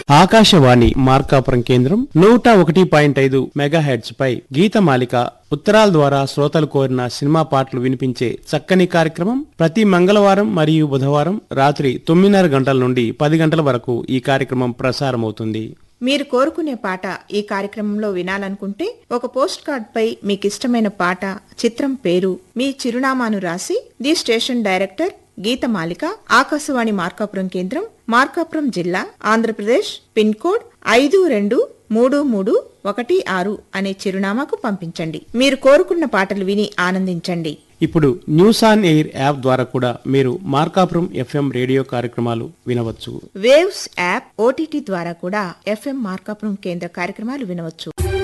ఆకాశవాణి మార్కాపురం కేంద్రం నూట ఒకటి పాయింట్ ఐదు మెగాహెడ్స్ పై గీతమాలిక ఉత్తరాల ద్వారా శ్రోతలు కోరిన సినిమా పాటలు వినిపించే చక్కని కార్యక్రమం ప్రతి మంగళవారం మరియు బుధవారం రాత్రి తొమ్మిదిన్నర గంటల నుండి పది గంటల వరకు ఈ కార్యక్రమం ప్రసారమవుతుంది మీరు కోరుకునే పాట ఈ కార్యక్రమంలో వినాలనుకుంటే ఒక పోస్ట్ కార్డ్ పై మీకు ఇష్టమైన పాట చిత్రం పేరు మీ చిరునామాను రాసి the station director Geethamalika Akashvani Markapuram కేంద్రం మార్కాపురం జిల్లా ఆంధ్రప్రదేశ్ పిన్ కోడ్ ఐదు రెండు మూడు మూడు ఒకటి ఆరు అనే చిరునామాకు పంపించండి మీరు కోరుకున్న పాటలు విని ఆనందించండి ఇప్పుడు న్యూస్ ఆన్ ఎయిర్ యాప్ ద్వారా కూడా మీరు మార్కాపురం ఎఫ్ఎం రేడియో కార్యక్రమాలు వినవచ్చు వేవ్స్ యాప్ ఓటీటీ ద్వారా కూడా ఎఫ్ఎం మార్కాపురం కేంద్ర కార్యక్రమాలు వినవచ్చు